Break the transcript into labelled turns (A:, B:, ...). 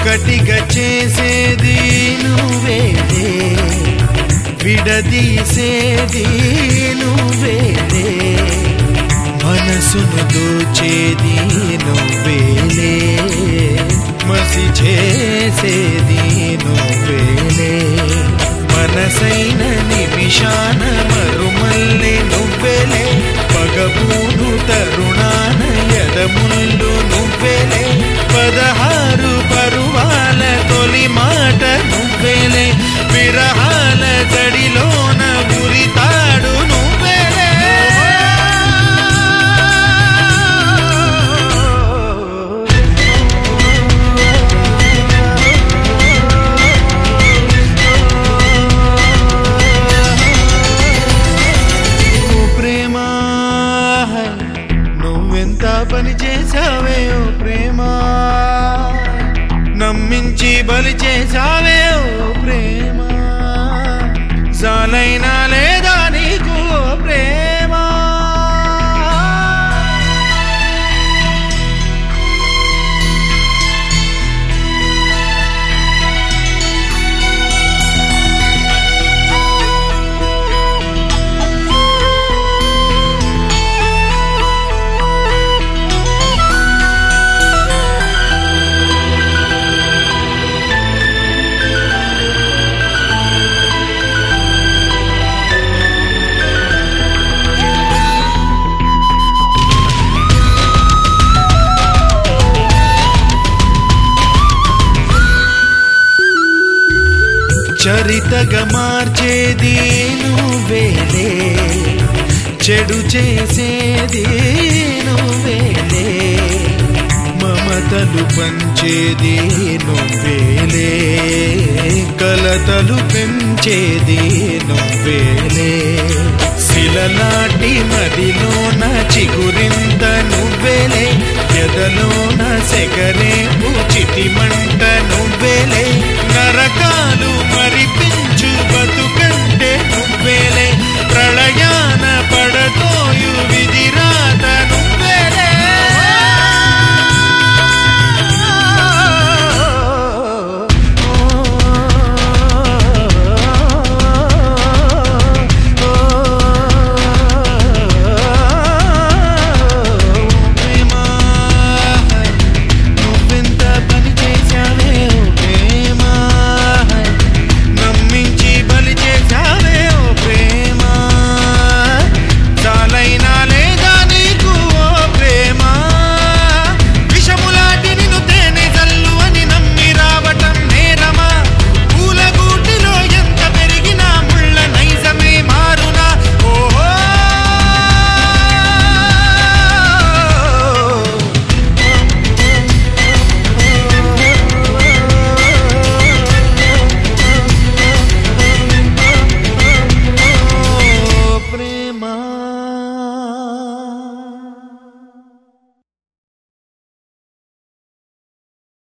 A: ఒకటిగా చేసేది నువ్వేలే విడదీసేది నువ్వేలే మనసును దోచేది నువ్వేలే మసి చేసేది నువ్వేలే మనసైన నిమిషాన మరుమల్లే నువ్వేలే పగపూను తరుణాన ఎదముళ్ళు నువ్వేలే పదహారు పరువాల తొలి మాట నువ్వేలే విరహాల జడిలోన ఉరితాడు నువ్వేలే ఓ ప్రేమ నువ్వెంత పని చేశావే ఓ ప్రేమ నమ్మించి బలి చేశావే ఓ ప్రేమ సాలైనా లేదా నీకు ఓ ప్రేమ చరితగా మార్చేది నువ్వేలే చెడు చేసేది నువ్వేలే మమతలు పంచేది నువ్వేలే కలతలు పెంచేది నువ్వేలే శిలలాంటి మదిలోన చిగురింత నువ్వేలే ఎదలోన సెగరే చితి మంట నువ్వేలే నరకాలు